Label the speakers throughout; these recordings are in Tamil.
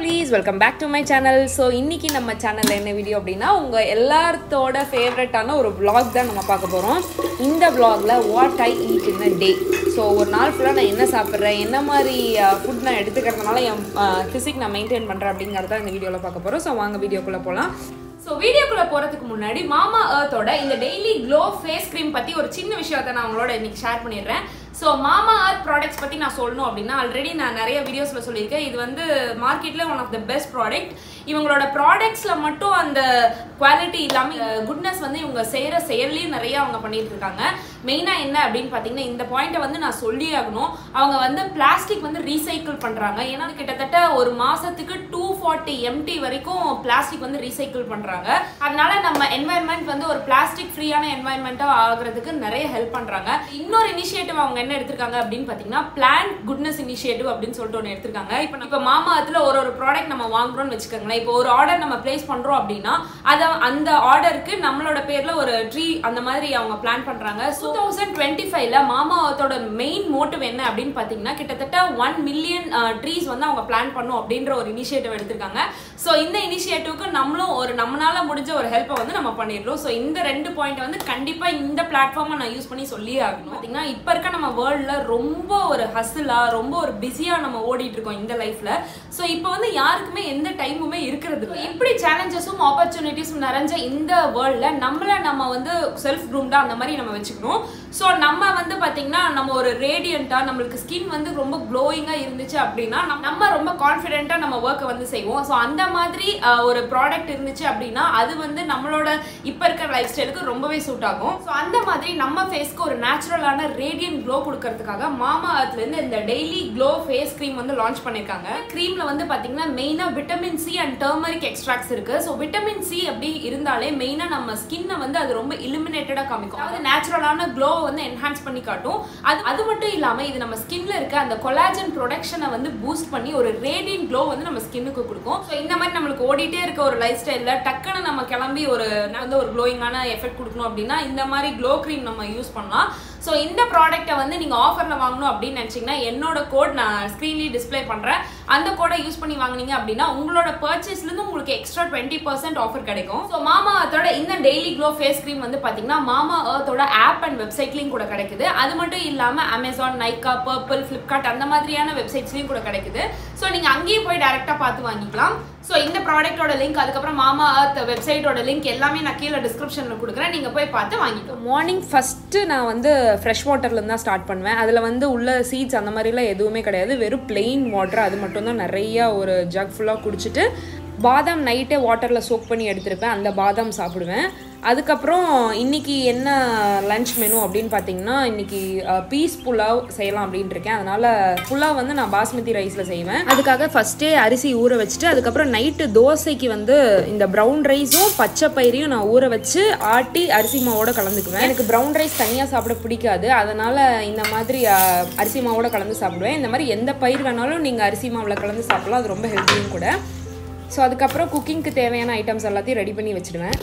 Speaker 1: lovelies welcome back to my channel so இன்னைக்கு நம்ம சேனலில் என்ன வீடியோ அப்படின்னா உங்கள் எல்லாத்தோட ஃபேவரட்டான ஒரு vlog தான் நம்ம பார்க்க போகிறோம் இந்த vlogல what I eat in a day so ஒரு நாள் ஃபுல்லாக நான் என்ன சாப்பிட்றேன் என்ன மாதிரி ஃபுட் நான் எடுத்துக்கிறதுனால என் ஃபிசிக் நான் மெயின்டைன் பண்ணுறேன் அப்படிங்கிறத இந்த வீடியோவில் பார்க்க போகிறோம் ஸோ வாங்க வீடியோக்குள்ளே போகலாம் ஸோ வீடியோக்குள்ள போறதுக்கு முன்னாடி மாமா எர்த்தோட இந்த டெய்லி க்ளோ ஃபேஸ் க்ரீம் பத்தி ஒரு சின்ன விஷயத்த நான் உங்களோட இன்னைக்கு ஷேர் பண்ணிடுறேன் ஸோ மாமா எர்த் ப்ராடக்ட்ஸ் பத்தி நான் சொல்லணும் அப்படின்னா ஆல்ரெடி நான் நிறைய வீடியோஸ்ல சொல்லியிருக்கேன் இது வந்து மார்க்கெட்ல one of the best product இவங்களோட ப்ராடக்ட்ஸ்ல மட்டும் அந்த குவாலிட்டி இல்லாம குட்னஸ் வந்து இவங்க செய்யற செயல்லையும் நிறைய அவங்க பண்ணிட்டு இருக்காங்க மெயினா என்ன அப்படின்னு பாத்தீங்கன்னா இந்த பாயிண்ட்டை வந்து நான் சொல்லி ஆகணும் அவங்க வந்து பிளாஸ்டிக் வந்து ரீசைக்கிள் பண்றாங்க ஏன்னா அது கிட்டத்தட்ட ஒரு மாசத்துக்கு டூ ஃபார்ட்டி எம்டி வரைக்கும் பிளாஸ்டிக் வந்து ரீசைக்கிள் பண்றாங்க அதனால நம்ம என்வாயன்மெண்ட் வந்து ஒரு பிளாஸ்டிக் ஃப்ரீயான என்வாயன்மெண்ட்டா ஆகுறதுக்கு நிறைய ஹெல்ப் பண்றாங்க இன்னொரு இனிஷியேட்டிவ் அவங்க என்ன எடுத்திருக்காங்க அப்படின்னு பாத்தீங்கன்னா பிளான் குட்னஸ் இனிஷியேட்டிவ் அப்படின்னு சொல்லிட்டு ஒன்று எடுத்திருக்காங்க இப்போ இப்போ மாமாத்துல ஒரு ஒரு ப்ராடக்ட் நம்ம வாங்குறோம்னு வச்சுக்கோங்களேன் இப்போ ஒரு ஆர்டர் நம்ம பிளேஸ் பண்றோம் அப்படின்னா அதை அந்த ஆர்டருக்கு நம்மளோட பேர்ல ஒரு ட்ரீ அந்த மாதிரி அவங்க பிளான் பண்றாங்க டூ தௌசண்ட் டுவெண்ட்டி ஃபைவ்ல மாமாவத்தோட மெயின் மோட்டிவ் என்ன அப்படின்னு பாத்தீங்கன்னா கிட்டத்தட்ட ஒன் மில்லியன் ட்ரீஸ் வந்து அவங்க பிளான் பண்ணும் அப்படின்ற ஒரு இனிஷியேட்டிவ் எடுத்திருக்காங்க ஸோ இந்த இனிஷியேட்டிவ்க்கு நம்மளும் ஒரு நம்மளால முடிஞ்ச ஒரு ஹெல்ப்பை வந்து நம்ம பண்ணிடுறோம் ஸோ இந்த ரெண்டு பாயிண்ட் வந்து கண்டிப்பா இந்த பிளாட்ஃபார்மை நான் யூஸ் பண்ணி சொல்லியே ஆகணும் பார்த்தீங்கன்னா இப்போ இருக்க நம்ம வேர்ல்டில் ரொம்ப ஒரு ஹசிலா ரொம்ப ஒரு பிஸியாக நம்ம ஓடிட்டு இருக்கோம் இந்த லைஃப்ல ஸோ இப்போ வந்து யாருக்குமே எந்த டைமுமே இருக்கிறது இல்லை இப்படி சேலஞ்சஸும் ஆப்பர்ச்சுனிட்டிஸும் நிறைஞ்ச இந்த வேர்ல்டில் நம்மளை நம்ம வந்து செல்ஃப் க்ரூம்டா அந்த மாதிரி நம்ம வச்சுக்கணும் ஸோ நம்ம வந்து பார்த்தீங்கன்னா நம்ம ஒரு ரேடியண்ட்டாக நம்மளுக்கு ஸ்கின் வந்து ரொம்ப க்ளோயிங்காக இருந்துச்சு அப்படின்னா நம்ம- நம்ம ரொம்ப கான்ஃபிடென்ட்டாக நம்ம ஒர்க்கை வந்து செய்வோம் ஸோ அந்த மாதிரி அஹ், ஒரு ப்ராடக்ட் இருந்துச்சு அப்படின்னா அது வந்து நம்மளோட இப்போ இருக்கிற லைஃப் ஸ்டைலுக்கு ரொம்பவே சூட் ஆகும் ஸோ அந்த மாதிரி நம்ம ஃபேஸ்க்கு ஒரு நேச்சுரலான ரேடியன்ட் க்ளோ கொடுக்கறதுக்காக மாமா இருந்து இந்த டெய்லி க்ளோ ஃபேஸ் க்ரீம் வந்து லான்ச் பண்ணியிருக்காங்க க்ரீம்ல வந்து பார்த்தீங்கன்னா மெயினாக vitamin C and turmeric extracts இருக்கு ஸோ விட்டமின் சி அப்படி இருந்தாலே மெயினாக நம்ம ஸ்கின்னை வந்து அது ரொம்ப இலுமினேட்டடாக காமிக்கும் அதாவது நேச்சுரலான க்ளோ வந்து என்ஹான்ஸ் பண்ணி காட்டும் அது அது மட்டும் இல்லாமல் இது நம்ம ஸ்கின்ல இருக்க அந்த கொலாஜன் ப்ரொடக்ஷனை வந்து பூஸ்ட் பண்ணி ஒரு ரேடியன்ட் க்ளோ வந்து நம்ம ஸ்கின்னுக்கு கொடுக்கும் ஸோ இந்த மாதிரி நம்மளுக்கு ஓடிட்டே இருக்க ஒரு லைஃப் ஸ்டைலில் டக்குன்னு நம்ம கிளம்பி ஒரு வந்து ஒரு க்ளோயிங்கான எஃபெக்ட் கொடுக்கணும் அப்படின்னா இந்த மாதிரி க்ளோ க்ரீம் நம்ம யூஸ் பண்ணலாம் ஸோ இந்த ப்ராடக்ட்டை வந்து நீங்கள் ஆஃபரில் வாங்கணும் அப்படின்னு நினச்சிங்கன்னா என்னோட கோட் நான் ஸ்க்ரீன்லேயே டிஸ்ப்ளே பண்ணுறேன் அந்த கோடை யூஸ் பண்ணி வாங்குனீங்க அப்படின்னா உங்களோட பர்ச்சேஸ்லேருந்து உங்களுக்கு எக்ஸ்ட்ரா டுவெண்ட்டி பர்சன்ட் ஆஃபர் கிடைக்கும் ஸோ மாமா அர்த்தோட இந்த டெய்லி க்ளோ ஃபேஸ் க்ரீம் வந்து பார்த்தீங்கன்னா மாமா அர்த்தோட ஆப் அண்ட் வெப்சைட்லையும் கூட கிடைக்குது அது மட்டும் இல்லாமல் அமேசான் நைக்கா பர்பிள் ஃப்ளிப்கார்ட் அந்த மாதிரியான வெப்சைட்ஸ்லையும் கூட கிடைக்குது ஸோ நீங்கள் அங்கேயும் போய் டேரெக்டாக பார்த்து வாங்கிக்கலாம் ஸோ இந்த ப்ராடக்ட்டோட லிங்க் அதுக்கப்புறம் மாமா அர்த் வெப்சைட்டோட லிங்க் எல்லாமே நான் கீழே டிஸ்கிரிப்ஷனில் கொடுக்குறேன் நீங்கள் போய் பார்த்து வாங்கிக்கலாம் மார்னிங் ஃபஸ்ட்டு நான் வந்து ஃப்ரெஷ் வாட்டர்லேருந்து தான் ஸ்டார்ட் பண்ணுவேன் அதில் வந்து உள்ள சீட்ஸ் அந்த மாதிரிலாம் எதுவுமே கிடையாது வெறும் plain வாட்டர் அது மட்டும் தான் நிறையா ஒரு ஜக் ஃபுல்லாக குடிச்சிட்டு பாதாம் நைட்டே வாட்டரில் சோக் பண்ணி எடுத்திருப்பேன் அந்த பாதாம் சாப்பிடுவேன் அதுக்கப்புறம் இன்னைக்கு என்ன லஞ்ச் மெனு அப்படின்னு பார்த்தீங்கன்னா இன்னைக்கு பீஸ் புலாவ் செய்யலாம் அப்படின்ட்டு இருக்கேன் அதனால புலாவ் வந்து நான் பாஸ்மதி ரைஸில் செய்வேன் அதுக்காக ஃபஸ்ட்டே அரிசி ஊற வச்சுட்டு அதுக்கப்புறம் நைட்டு தோசைக்கு வந்து இந்த ப்ரௌன் ரைஸும் பச்சை பயிரையும் நான் ஊற வச்சு ஆட்டி அரிசி மாவோட கலந்துக்குவேன் எனக்கு ப்ரௌன் ரைஸ் தனியாக சாப்பிட பிடிக்காது அதனால இந்த மாதிரி அஹ், அரிசி மாவோட கலந்து சாப்பிடுவேன் இந்த மாதிரி எந்த பயிர் வேணாலும் நீங்கள் அரிசி மாவில் கலந்து சாப்பிடலாம் அது ரொம்ப ஹெல்த்தியும் கூட ஸோ அதுக்கப்புறம் குக்கிங்க்கு தேவையான ஐட்டம்ஸ் எல்லாத்தையும் ரெடி பண்ணி வச்சிடுவேன்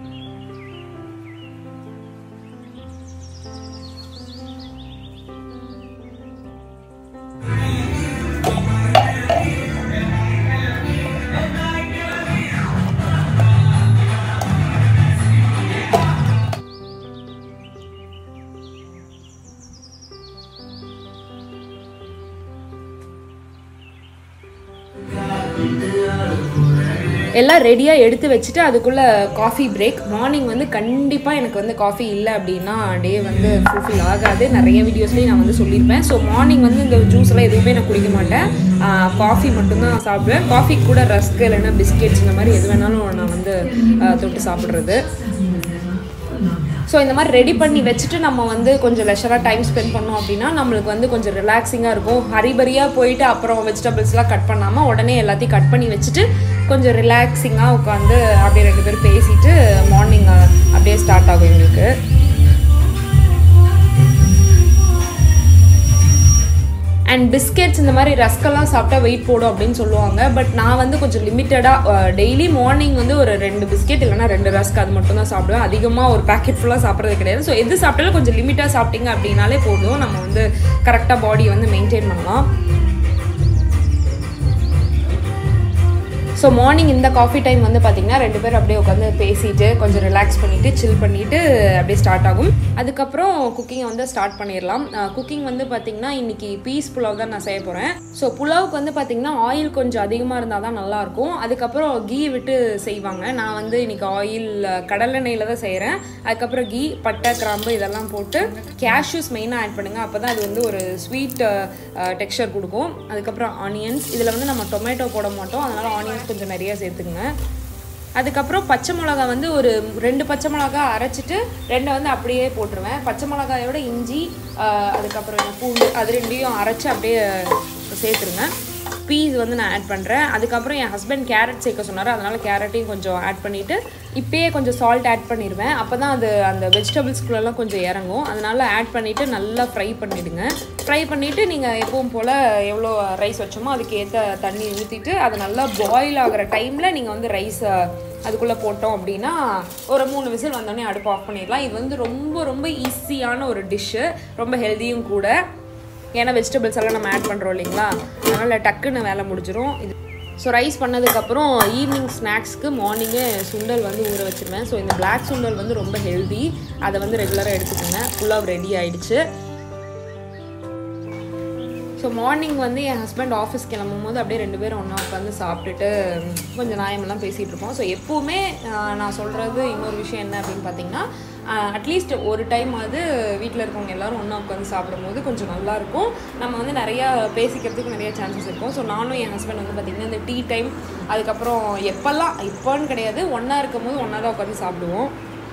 Speaker 1: எல்லாம் ரெடியாக எடுத்து வச்சுட்டு அதுக்குள்ளே காஃபி பிரேக் மார்னிங் வந்து கண்டிப்பாக எனக்கு வந்து காஃபி இல்லை அப்படின்னா டே வந்து ஃபுல்ஃபில் ஆகாது நிறைய வீடியோஸ்லேயும் நான் வந்து சொல்லியிருப்பேன் ஸோ மார்னிங் வந்து இந்த ஜூஸ்லாம் எதுவுமே நான் குடிக்க மாட்டேன் காஃபி மட்டும்தான் சாப்பிடுவேன் காஃபி கூட ரஸ்க் இல்லைன்னா பிஸ்கெட்ஸ் இந்த மாதிரி எது வேணாலும் நான் வந்து ஆ, தொட்டு சாப்பிட்றது ஸோ இந்த மாதிரி ரெடி பண்ணி வச்சுட்டு நம்ம வந்து கொஞ்சம் லெஷராக டைம் ஸ்பெண்ட் பண்ணோம் அப்படின்னா நம்மளுக்கு வந்து கொஞ்சம் ரிலாக்ஸிங்காக இருக்கும் ஹரிபரியாக போயிட்டு அப்புறம் வெஜிடபிள்ஸ்லாம் கட் பண்ணாமல் உடனே எல்லாத்தையும் கட் பண்ணி வச்சுட்டு கொஞ்சம் ரிலாக்ஸிங்காக உட்காந்து அப்படியே ரெண்டு பேரும் பேசிட்டு மார்னிங் அப்படியே ஸ்டார்ட் ஆகும் எங்களுக்கு அண்ட் பிஸ்கெட்ஸ் இந்த மாதிரி ரஸ்கெல்லாம் சாப்பிட்டா வெயிட் போடும் அப்படின்னு சொல்லுவாங்க பட் நான் வந்து கொஞ்சம் லிமிட்டடாக டெய்லி மார்னிங் வந்து ஒரு ரெண்டு பிஸ்கெட் இல்லைனா ரெண்டு ரஸ்க் அது மட்டும் தான் சாப்பிடுவேன் அதிகமாக ஒரு பேக்கெட் ஃபுல்லாக சாப்பிட்றது கிடையாது ஸோ எது சாப்பிட்டாலும் கொஞ்சம் லிமிட்டாக சாப்பிட்டீங்க அப்படின்னாலே போதும் நம்ம வந்து கரெக்டாக பாடியை வந்து மெயின்டைன் பண்ணலாம் ஸோ மார்னிங் இந்த காஃபி டைம் வந்து பார்த்திங்கன்னா ரெண்டு பேரும் அப்படியே உட்காந்து பேசிட்டு கொஞ்சம் ரிலாக்ஸ் பண்ணிவிட்டு சில் பண்ணிவிட்டு அப்படியே ஸ்டார்ட் ஆகும் அதுக்கப்புறம் குக்கிங்கை வந்து ஸ்டார்ட் பண்ணிடலாம் குக்கிங் வந்து பார்த்திங்கன்னா இன்றைக்கி பீஸ் புலாவ் தான் நான் செய்ய போகிறேன் ஸோ புலாவுக்கு வந்து பார்த்திங்கன்னா ஆயில் கொஞ்சம் அதிகமாக இருந்தால் தான் நல்லாயிருக்கும் அதுக்கப்புறம் கீ விட்டு செய்வாங்க நான் வந்து இன்றைக்கி ஆயில் கடலெண்ணெயில் தான் செய்கிறேன் அதுக்கப்புறம் கீ பட்டை கிராம்பு இதெல்லாம் போட்டு கேஷ்யூஸ் மெயினாக ஆட் பண்ணுங்கள் அப்போ தான் அது வந்து ஒரு ஸ்வீட் டெக்ஸ்சர் கொடுக்கும் அதுக்கப்புறம் ஆனியன்ஸ் இதில் வந்து நம்ம டொமேட்டோ போட மாட்டோம் அதனால் ஆனியன்ஸ் கொஞ்சம் நிறைய சேர்த்துக்குங்க அதுக்கப்புறம் பச்சை மிளகா வந்து ஒரு ரெண்டு பச்சை மிளகா அரைச்சிட்டு ரெண்டை வந்து அப்படியே போட்டுருவேன் பச்சை மிளகாயோட இஞ்சி ஆஹ், அதுக்கப்புறம் பூண்டு அது ரெண்டையும் அரைச்சி அப்படியே சேர்த்துருங்க பீஸ் வந்து நான் ஆட் பண்ணுறேன் அதுக்கப்புறம் என் ஹஸ்பண்ட் கேரட் சேர்க்க சொன்னார் அதனால் கேரட்டையும் கொஞ்சம் ஆட் பண்ணிவிட்டு இப்போயே கொஞ்சம் சால்ட் ஆட் பண்ணிடுவேன் அப்போ தான் அது அந்த வெஜிடபிள்ஸ்குள்ளெல்லாம் கொஞ்சம் இறங்கும் அதனால் ஆட் பண்ணிவிட்டு நல்லா ஃப்ரை பண்ணிவிடுங்க ஃப்ரை பண்ணிவிட்டு நீங்கள் எப்பவும் போல் எவ்வளோ ரைஸ் வச்சோமோ அதுக்கு ஏற்ற தண்ணி ஊற்றிட்டு அது நல்லா பாயில் ஆகிற டைமில் நீங்கள் வந்து ரைஸை அதுக்குள்ளே போட்டோம் அப்படின்னா ஒரு மூணு விசில் வந்தோடனே அடுப்பு ஆஃப் பண்ணிடலாம் இது வந்து ரொம்ப ரொம்ப ஈஸியான ஒரு டிஷ்ஷு ரொம்ப ஹெல்த்தியும் கூட ஏன்னா வெஜிடபிள்ஸ் எல்லாம் நம்ம ஆட் பண்ணுறோம் இல்லைங்களா அதனால் டக்குன்னு வேலை முடிஞ்சிரும் இது ஸோ ரைஸ் பண்ணதுக்கப்புறம் ஈவினிங் ஸ்நாக்ஸ்க்கு மார்னிங்கே சுண்டல் வந்து ஊற வச்சிருவேன் ஸோ இந்த Black சுண்டல் வந்து ரொம்ப ஹெல்தி அதை வந்து ரெகுலராக எடுத்துக்கோங்க ஃபுல்லாக ரெடி ஆயிடுச்சு ஸோ மார்னிங் வந்து என் ஹஸ்பண்ட் ஆஃபீஸ் கிளம்பும் போது அப்படியே ரெண்டு பேரும் ஒன்றா உட்காந்து சாப்பிட்டுட்டு ம், கொஞ்சம் நியாயமெல்லாம் பேசிகிட்டு இருப்போம் ஸோ எப்போவுமே ஆஹ், நான் சொல்கிறது இன்னொரு விஷயம் என்ன அப்படின்னு பார்த்தீங்கன்னா அட்லீஸ்ட் ஒரு டைம் அது வீட்டில் இருக்கவங்க எல்லாரும் ஒன்றா உட்காந்து சாப்பிடும்போது கொஞ்சம் நல்லாயிருக்கும் நம்ம வந்து நிறையா பேசிக்கிறதுக்கு நிறைய சான்சஸ் இருக்கும் ஸோ நானும் என் ஹஸ்பண்ட் வந்து பார்த்திங்கன்னா இந்த டீ டைம் அதுக்கப்புறம் எப்போல்லாம் இப்போன்னு கிடையாது ஒன்றா இருக்கும் போது ஒன்றா தான் உட்காந்து சாப்பிடுவோம்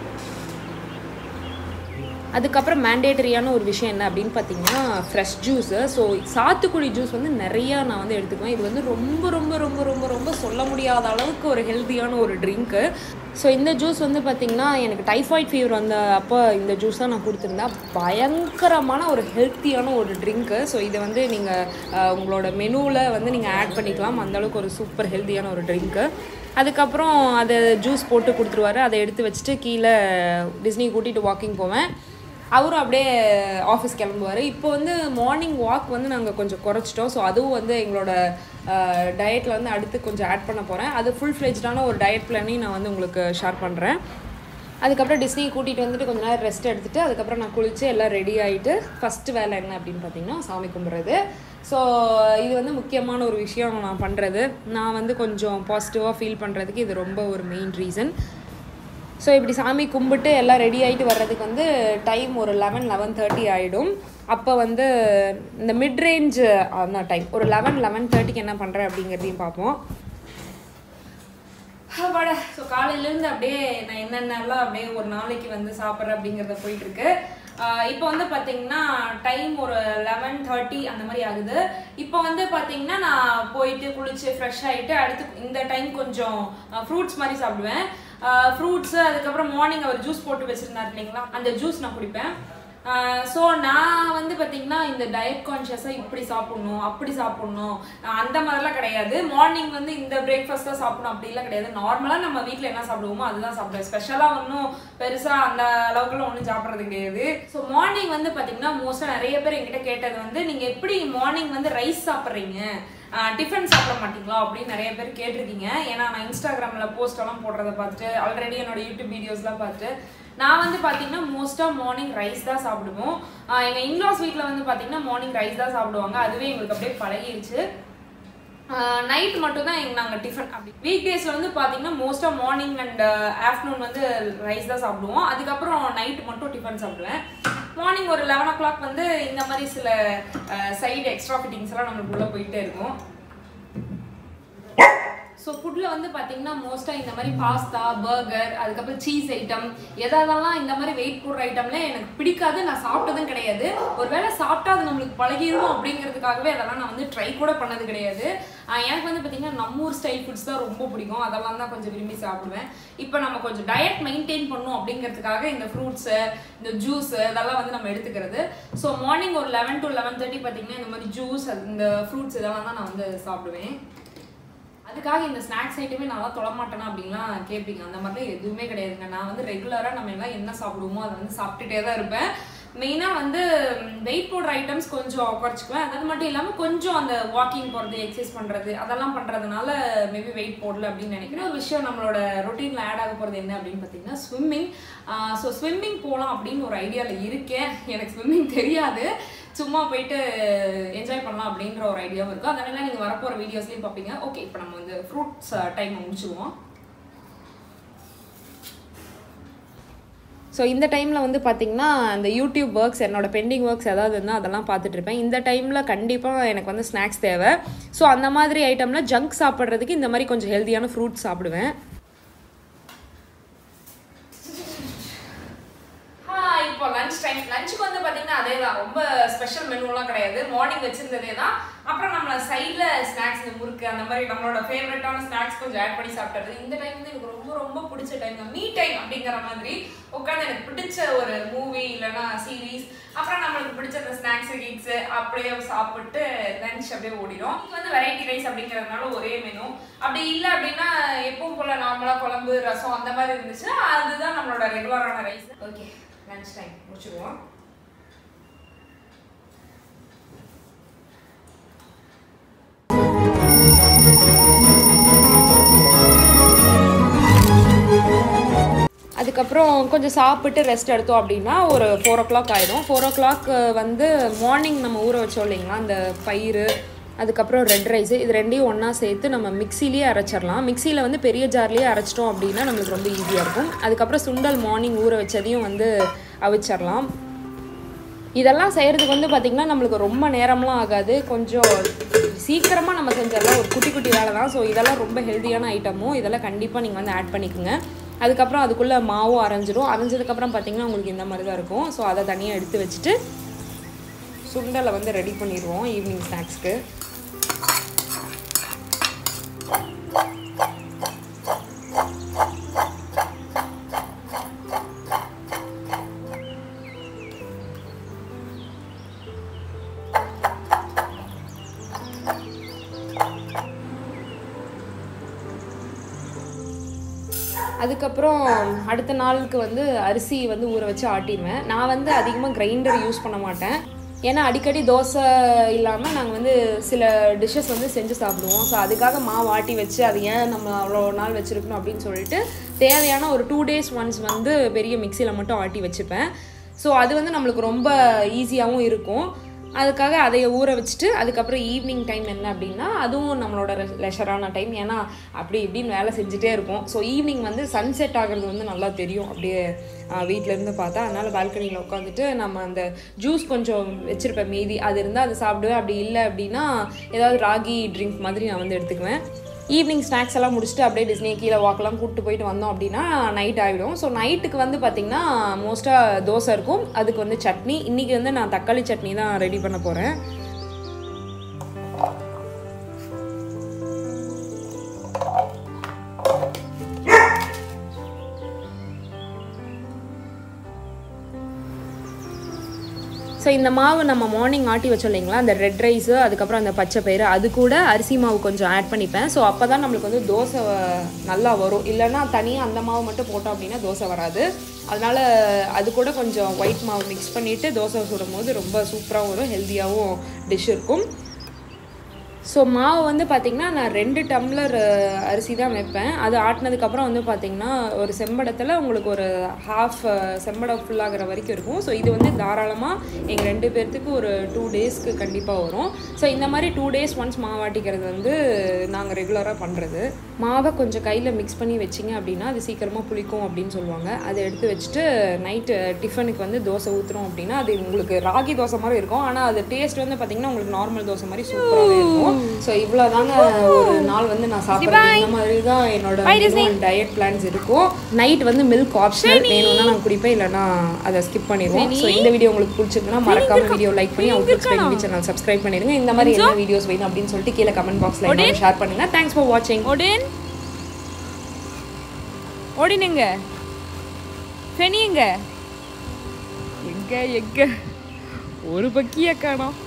Speaker 1: அதுக்கப்புறம் மேண்டேட்டரியான ஒரு விஷயம் என்ன அப்படின்னு பார்த்தீங்கன்னா ஃப்ரெஷ் ஜூஸு ஸோ சாத்துக்குடி ஜூஸ் வந்து நிறையா நான் வந்து எடுத்துக்குவேன் இது வந்து ரொம்ப ரொம்ப ரொம்ப ரொம்ப ரொம்ப சொல்ல முடியாத அளவுக்கு ஒரு ஹெல்த்தியான ஒரு ட்ரிங்க்கு ஸோ இந்த ஜூஸ் வந்து பார்த்திங்கன்னா எனக்கு டைஃபாய்ட் ஃபீவர் வந்த அப்போ இந்த ஜூஸ் தான் நான் கொடுத்துருந்தேன் பயங்கரமான ஒரு ஹெல்த்தியான ஒரு ட்ரிங்க்கு ஸோ இதை வந்து நீங்கள் உங்களோட மெனுவில் வந்து நீங்கள் ஆட் பண்ணிக்கலாம் அந்த அளவுக்கு ஒரு சூப்பர் ஹெல்த்தியான ஒரு ட்ரிங்க்கு அதுக்கப்புறம் அதை ஜூஸ் போட்டு கொடுத்துருவாரு அதை எடுத்து வச்சுட்டு கீழே டிஸ்னி கூட்டிகிட்டு வாக்கிங் போவேன் அவரும் அப்படியே ஆஃபீஸ் கிளம்புவார் இப்போ வந்து மார்னிங் வாக் வந்து நாங்கள் கொஞ்சம் குறைச்சிட்டோம் ஸோ அதுவும் வந்து எங்களோட டயட்டில் வந்து அடுத்து கொஞ்சம் ஆட் பண்ண போகிறேன் அது ஃபுல் ஃப்ளெஜ்டான ஒரு டயட் பிளானையும் நான் வந்து உங்களுக்கு ஷேர் பண்ணுறேன் அதுக்கப்புறம் டிஸ்னி கூட்டிகிட்டு வந்துட்டு கொஞ்ச நேரம் ரெஸ்ட் எடுத்துட்டு அதுக்கப்புறம் நான் குளித்து எல்லாம் ரெடி ஆகிட்டு ஃபஸ்ட்டு வேலை என்ன அப்படின்னு பார்த்தீங்கன்னா சாமி கும்பிட்றது ஸோ இது வந்து முக்கியமான ஒரு விஷயம் நான் பண்ணுறது நான் வந்து கொஞ்சம் பாசிட்டிவாக ஃபீல் பண்ணுறதுக்கு இது ரொம்ப ஒரு மெயின் ரீசன் ஸோ இப்படி சாமி கும்பிட்டு எல்லாம் ரெடி ஆகிட்டு வர்றதுக்கு வந்து டைம் ஒரு லெவன் லெவன் தேர்ட்டி ஆகிடும் அப்போ வந்து இந்த மிட் ரேஞ்ச் அந்த டைம் ஒரு லெவன் லெவன் தேர்ட்டிக்கு என்ன பண்ணுறேன் அப்படிங்கிறதையும் பார்ப்போம் வாட ஸோ காலையிலேருந்து அப்படியே நான் என்னென்னலாம் அப்படியே ஒரு நாளைக்கு வந்து சாப்பிட்றேன் அப்படிங்கிறத போயிட்டு இருக்கு ஆஹ் இப்போ வந்து பார்த்தீங்கன்னா டைம் ஒரு லெவன் தேர்ட்டி அந்த மாதிரி ஆகுது இப்போ வந்து பார்த்தீங்கன்னா நான் போயிட்டு குளிச்சு ஃப்ரெஷ் ஆகிட்டு அடுத்து இந்த டைம் கொஞ்சம் ஃப்ரூட்ஸ் மாதிரி சாப்பிடுவேன் ஃப்ரூட்ஸு அதுக்கப்புறம் மார்னிங் அவர் ஜூஸ் போட்டு வச்சுருந்தார் இல்லைங்களா அந்த ஜூஸ் நான் குடிப்பேன் ஸோ நான் வந்து பார்த்தீங்கன்னா இந்த டயட் கான்ஷியஸாக இப்படி சாப்பிட்ணும் அப்படி சாப்பிட்ணும் ஆஹ் அந்த மாதிரிலாம் கிடையாது மார்னிங் வந்து இந்த பிரேக்ஃபாஸ்ட் தான் சாப்பிடணும் அப்படிலாம் கிடையாது நார்மலாக நம்ம வீட்டில் என்ன சாப்பிடுவோமோ அதுதான் சாப்பிடுவேன் ஸ்பெஷலாக ஒன்றும் பெருசாக அந்த அளவுக்குலாம் ஒன்றும் சாப்பிட்றது கிடையாது ஸோ மார்னிங் வந்து பார்த்தீங்கன்னா மோஸ்ட்டாக நிறைய பேர் என்கிட்ட கேட்டது வந்து நீங்கள் எப்படி மார்னிங் வந்து ரைஸ் சாப்பிட்றீங்க டிஃபன் சாப்பிட மாட்டீங்களா அப்படின்னு நிறைய பேர் கேட்டிருக்கீங்க ஏன்னா நான் இன்ஸ்டாகிராமில் போஸ்ட் எல்லாம் போடுறத பார்த்துட்டு ஆல்ரெடி என்னோட யூடியூப் வீடியோஸ்லாம் பார்த்துட்டு நான் வந்து பார்த்தீங்கன்னா மோஸ்ட்டாக மார்னிங் ரைஸ் தான் சாப்பிடுவோம் ஆஹ் எங்க இன்லாஸ் வீட்டில் வந்து பார்த்தீங்கன்னா மார்னிங் ரைஸ் தான் சாப்பிடுவாங்க அதுவே எங்களுக்கு அப்படியே பழகிருச்சு நைட் மட்டும் தான் எங்க நாங்கள் டிஃபன் அப்படி வீக் டேஸில் வந்து பார்த்தீங்கன்னா மோஸ்ட்டாக மார்னிங் அண்ட் ஆஃப்டர்நூன் வந்து ரைஸ் தான் சாப்பிடுவோம் அதுக்கப்புறம் நைட் மட்டும் டிஃபன் சாப்பிடுவேன் மார்னிங் ஒரு லெவன் ஓ கிளாக் வந்து இந்த மாதிரி சில சைடு எக்ஸ்ட்ரா ஃபிட்டிங்ஸ் எல்லாம் நம்மளுக்கு உள்ள போயிட்டே இருக்கும் ஸோ ஃபுட்டில் வந்து பார்த்தீங்கன்னா மோஸ்ட்டாக இந்த மாதிரி பாஸ்தா பர்கர் அதுக்கப்புறம் சீஸ் ஐட்டம் எதாவதெல்லாம் இந்த மாதிரி வெயிட் போடுற ஐட்டம்ல எனக்கு பிடிக்காது நான் சாப்பிட்டதும் கிடையாது ஒருவேளை சாப்பிட்டா அது நம்மளுக்கு பழகிடும் அப்படிங்கிறதுக்காகவே அதெல்லாம் நான் வந்து ட்ரை கூட பண்ணது கிடையாது ஆஹ் எனக்கு வந்து பார்த்தீங்கன்னா நம்ம ஊர் ஸ்டைல் ஃபுட்ஸ் தான் ரொம்ப பிடிக்கும் அதெல்லாம் தான் கொஞ்சம் விரும்பி சாப்பிடுவேன் இப்போ நம்ம கொஞ்சம் டயட் மெயின்டைன் பண்ணும் அப்படிங்கிறதுக்காக இந்த ஃப்ரூட்ஸு இந்த ஜூஸ் இதெல்லாம் வந்து நம்ம எடுத்துக்கிறது ஸோ மார்னிங் ஒரு லெவன் டு லெவன் தேர்ட்டி பார்த்தீங்கன்னா இந்த மாதிரி ஜூஸ் இந்த ஃப்ரூட்ஸ் இதெல்லாம் தான் நான் வந்து சாப்பிடுவேன் அதுக்காக இந்த ஸ்நாக்ஸ் ஐட்டமே நல்லா தொட மாட்டேனா அப்படின்லாம் கேட்பீங்க அந்த மாதிரிலாம் எதுவுமே கிடையாதுங்க நான் வந்து ரெகுலராக நம்ம எல்லாம் என்ன சாப்பிடுவோமோ அதை வந்து சாப்பிட்டுட்டே தான் இருப்பேன் மெயினாக வந்து வெயிட் போடுற ஐட்டம்ஸ் கொஞ்சம் குறைச்சிக்குவேன் அது மட்டும் இல்லாமல் கொஞ்சம் அந்த வாக்கிங் போகிறது எக்ஸசைஸ் பண்ணுறது அதெல்லாம் பண்ணுறதுனால மேபி வெயிட் போடல அப்படின்னு நினைக்கிறேன் ஒரு விஷயம் நம்மளோட ரொட்டீனில் ஆட் ஆக போகிறது என்ன அப்படின்னு பார்த்தீங்கன்னா ஸ்விம்மிங் ஸோ ஸ்விம்மிங் போகலாம் அப்படின்னு ஒரு ஐடியாவில் இருக்கேன் எனக்கு ஸ்விம்மிங் தெரியாது சும்மா போயிட்டு என்ஜாய் பண்ணலாம் அப்படின்ற ஒரு ஐடியாவும் இருக்கும் அதனால நீங்கள் வரப்போகிற வீடியோஸ்லேயும் பார்ப்பீங்க ஓகே இப்போ நம்ம வந்து ஃப்ரூட்ஸ் டைம் முடிச்சுக்குவோம் ஸோ இந்த டைமில் வந்து பார்த்திங்கன்னா அந்த யூடியூப் ஒர்க்ஸ் என்னோட பெண்டிங் ஒர்க்ஸ் ஏதாவது இருந்தால் அதெல்லாம் பார்த்துட்டு இருப்பேன் இந்த டைமில் கண்டிப்பாக எனக்கு வந்து ஸ்நாக்ஸ் தேவை ஸோ அந்த மாதிரி ஐட்டமில் ஜங்க் சாப்பிட்றதுக்கு இந்த மாதிரி கொஞ்சம் ஹெல்த்தியான ஃப்ரூட்ஸ் சாப்பிடுவேன் இப்போ லஞ்ச் டைம் லஞ்சுக்கு வந்து பார்த்தீங்கன்னா அதே தான் ரொம்ப ஸ்பெஷல் மெனுலாம் கிடையாது மார்னிங் வச்சிருந்ததே தான் அப்புறம் நம்ம சைடில் ஸ்நாக்ஸ் இந்த முறுக்கு அந்த மாதிரி நம்மளோட ஃபேவரட்டான ஸ்நாக்ஸ் கொஞ்சம் ஆட் பண்ணி சாப்பிட்றது இந்த டைம் வந்து எனக்கு ரொம்ப ரொம்ப பிடிச்ச டைம் தான் மீ டைம் அப்படிங்கிற மாதிரி உட்காந்து எனக்கு பிடிச்ச ஒரு மூவி இல்லைன்னா சீரீஸ் அப்புறம் நம்மளுக்கு பிடிச்ச அந்த ஸ்நாக்ஸ் கிக்ஸ் அப்படியே சாப்பிட்டு லஞ்ச் அப்படியே ஓடிடும் இது வந்து வெரைட்டி ரைஸ் அப்படிங்கிறதுனால ஒரே மெனு அப்படி இல்லை அப்படின்னா எப்பவும் போல நார்மலாக குழம்பு ரசம் அந்த மாதிரி இருந்துச்சுன்னா அதுதான் நம்மளோட ரெகுலரான ரைஸ் ஓகே லஞ்ச் டைம் முடிச்சுக்குவோம் அதுக்கப்புறம் கொஞ்சம் சாப்பிட்டு ரெஸ்ட் எடுத்தோம் அப்படின்னா ஒரு ஃபோர் ஓ கிளாக் ஆயிடும் ஃபோர் ஓ கிளாக் வந்து மார்னிங் நம்ம ஊற வச்சோம் இல்லைங்களா அந்த பயிறு அதுக்கப்புறம் ரெட் ரைஸ் இது ரெண்டையும் ஒன்றா சேர்த்து நம்ம மிக்சிலேயே அரைச்சிடலாம் மிக்சியில் வந்து பெரிய ஜார்லேயே அரைச்சிட்டோம் அப்படின்னா நம்மளுக்கு ரொம்ப ஈஸியாக இருக்கும் அதுக்கப்புறம் சுண்டல் மார்னிங் ஊற வச்சதையும் வந்து அவிச்சிடலாம் இதெல்லாம் செய்கிறதுக்கு வந்து பார்த்திங்கன்னா நம்மளுக்கு ரொம்ப நேரம்லாம் ஆகாது கொஞ்சம் சீக்கிரமாக நம்ம செஞ்சிடலாம் ஒரு குட்டி குட்டி வேலை தான் ஸோ இதெல்லாம் ரொம்ப ஹெல்த்தியான ஐட்டமும் இதெல்லாம் கண்டிப்பாக நீங்கள் வந்து ஆட் பண்ணிக்கோங்க அதுக்கப்புறம் அதுக்குள்ளே மாவும் அரைஞ்சிரும் அரைஞ்சதுக்கப்புறம் பார்த்திங்கன்னா உங்களுக்கு இந்த மாதிரி தான் இருக்கும் ஸோ அதை தனியாக எடுத்து வச்சுட்டு சுண்டலை வந்து ரெடி பண்ணிடுவோம் ஈவினிங் ஸ்நாக்ஸ்க்கு அதுக்கப்புறம் அடுத்த நாளுக்கு வந்து அரிசி வந்து ஊற வச்சு ஆட்டிடுவேன் நான் வந்து அதிகமாக கிரைண்டர் யூஸ் பண்ண மாட்டேன் ஏன்னா அடிக்கடி தோசை இல்லாமல் நாங்கள் வந்து சில டிஷ்ஷஸ் வந்து செஞ்சு சாப்பிடுவோம் ஸோ அதுக்காக மாவு ஆட்டி வச்சு அது ஏன் நம்ம அவ்வளோ நாள் வச்சுருக்கணும் அப்படின்னு சொல்லிட்டு தேவையான ஒரு டூ டேஸ் ஒன்ஸ் வந்து பெரிய மிக்சியில் மட்டும் ஆட்டி வச்சுப்பேன் ஸோ அது வந்து நம்மளுக்கு ரொம்ப ஈஸியாகவும் இருக்கும் அதுக்காக அதை ஊற வச்சுட்டு அதுக்கப்புறம் ஈவினிங் டைம் என்ன அப்படின்னா அதுவும் நம்மளோட லெஷரான டைம் ஏன்னா அப்படி இப்படின்னு வேலை செஞ்சுட்டே இருப்போம் ஸோ ஈவினிங் வந்து சன்செட் ஆகிறது வந்து நல்லா தெரியும் அப்படியே வீட்டிலேருந்து பார்த்தா அதனால் பால்கனியில் உட்காந்துட்டு நம்ம அந்த ஜூஸ் கொஞ்சம் வச்சுருப்பேன் மீதி அது இருந்தால் அது சாப்பிடுவேன் அப்படி இல்லை அப்படின்னா ஏதாவது ராகி ட்ரிங்க் மாதிரி நான் வந்து எடுத்துக்குவேன் ஈவினிங் ஸ்நாக்ஸ் எல்லாம் முடிச்சுட்டு அப்படியே டிஸ்னி கீழே வாக்கெல்லாம் கூப்பிட்டு போயிட்டு வந்தோம் அப்படின்னா நைட் ஆகிடும் ஸோ நைட்டுக்கு வந்து பார்த்திங்கன்னா மோஸ்ட்டாக தோசை இருக்கும் அதுக்கு வந்து சட்னி இன்றைக்கி வந்து நான் தக்காளி சட்னி தான் ரெடி பண்ண போகிறேன் ஸோ இந்த மாவு நம்ம மார்னிங் ஆட்டி வச்சோம் இல்லைங்களா அந்த ரெட் ரைஸு அதுக்கப்புறம் அந்த பச்சை பயிறு அது கூட அரிசி மாவு கொஞ்சம் ஆட் பண்ணிப்பேன் ஸோ அப்போ தான் நம்மளுக்கு வந்து தோசை நல்லா வரும் இல்லைன்னா தனியாக அந்த மாவு மட்டும் போட்டோம் அப்படின்னா தோசை வராது அதனால் அது கூட கொஞ்சம் ஒயிட் மாவு மிக்ஸ் பண்ணிவிட்டு தோசை சுடும் போது ரொம்ப சூப்பராகவும் வரும் ஹெல்த்தியாகவும் டிஷ் இருக்கும் ஸோ மாவு வந்து பார்த்திங்கன்னா நான் ரெண்டு டம்ளர் அரிசி தான் வைப்பேன் அது ஆட்டினதுக்கப்புறம் வந்து பார்த்திங்கன்னா ஒரு செம்படத்தில் உங்களுக்கு ஒரு ஹாஃப் செம்படம் ஃபுல்லாகிற வரைக்கும் இருக்கும் ஸோ இது வந்து தாராளமாக எங்கள் ரெண்டு பேர்த்துக்கு ஒரு டூ டேஸ்க்கு கண்டிப்பாக வரும் ஸோ இந்த மாதிரி டூ டேஸ் ஒன்ஸ் மாவாட்டிக்கிறது வந்து நாங்கள் ரெகுலராக பண்ணுறது மாவை கொஞ்சம் கையில் மிக்ஸ் பண்ணி வச்சிங்க அப்படின்னா அது சீக்கிரமாக புளிக்கும் அப்படின்னு சொல்லுவாங்க அதை எடுத்து வச்சுட்டு நைட்டு டிஃபனுக்கு வந்து தோசை ஊற்றுறோம் அப்படின்னா அது உங்களுக்கு ராகி தோசை மாதிரி இருக்கும் ஆனால் அது டேஸ்ட் வந்து பார்த்திங்கன்னா உங்களுக்கு நார்மல் தோசை மாதிரி சூப்பராகவே இருக்கும் ஸோ இவ்வளோதாங்க ஒரு நாள் வந்து நான் சாப்பிட்றேன் இந்த மாதிரி தான் என்னோட டயட் பிளான்ஸ் இருக்கும் நைட் வந்து மில்க் ஆப்ஷனல் வேணும்னா நான் குடிப்பேன் இல்லைனா அதை ஸ்கிப் பண்ணிடுவோம் ஸோ இந்த வீடியோ உங்களுக்கு பிடிச்சிருக்குன்னா மறக்காம வீடியோ லைக் பண்ணி அவுட்லுக் ஸ்பெயின் சேனல் சப்ஸ்கிரைப் பண்ணிடுங்க இந்த மாதிரி என்ன வீடியோஸ் வேணும் அப்படின்னு சொல்லிட்டு கீழே கமெண்ட் பாக்ஸில் ஷேர் பண்ணுங்க தேங்க்ஸ் ஃபார் வாட்சிங்
Speaker 2: ஓடின் ஓடினுங்க ஃபெனியுங்க எங்க எங்க ஒரு பக்கிய காணோம்